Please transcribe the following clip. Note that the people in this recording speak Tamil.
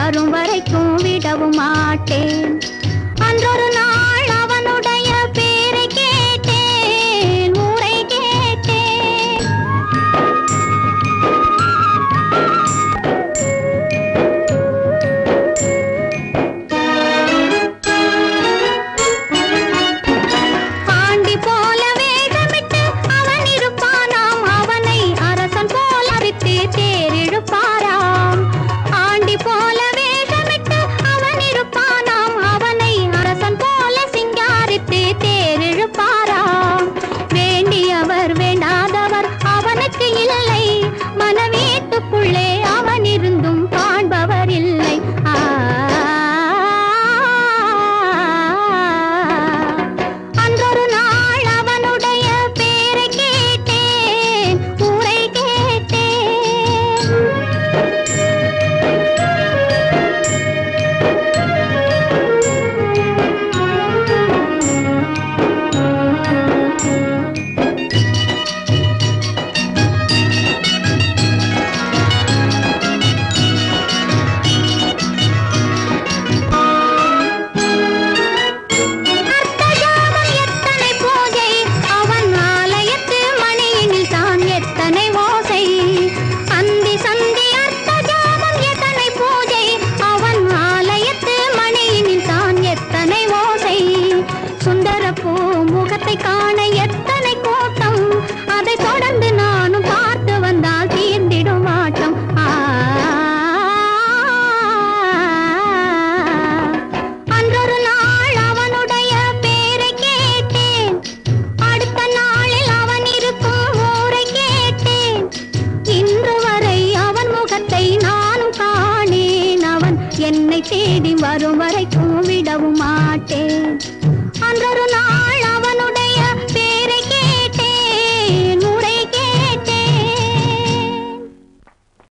வரும் வரைக்கும் விடவும் மாட்டேன் அன்றொரு நாள் அவனுடைய பேரை கேட்டேன் ஊரை கேட்டேன் பாண்டி போல வேகமிட்டு அவன் இருப்பானாம் அவனை அரசன் போல அரித்து தேரிழுப்பாராம் ஆண்டி போல வேகமிட்டு அவன் இருப்பானாம் அவனை அரசன் போல சிங்காரித்து தேரிழுப்பாராம் வேண்டியவர் வேண்டாதவர் அவனுக்கு இல்லை மனவீட்டுக்குள்ளே அவன் இருந்தும் காண்பவர் இல்லை ஆ அன்றொரு நாள் அவனுடைய பேரை கேட்டேன் ஊரை கேட்டேன் அர்த்தஜாமம் எத்தனை பூஜை அவன் ஆலயத்து மணியினில் தான் எத்தனை ஓசை அந்தி சந்தி அர்த்தஜாமம் எத்தனை பூஜை அவன் ஆலயத்து மணியினில் தான் எத்தனை ஓசை சுந்தர பூ முகத்தை காண எத்தனை கூட்டம் அதை தொடர்ந்து நானும் பார்த்து வந்தால் தீர்ந்திடும் ஆட்டம் ஆ அன்றொரு நாள் அவனுடைய பேரை கேட்டேன் அடுத்த நாளில் அவன் இருக்கும் ஊரை கேட்டேன் இன்று வரை அவன் முகத்தை நானும் காணேன் அவன் என்னை தேடி வரும் வரைக்கும் விடவும் மாட்டேன் அன்றொரு நாள்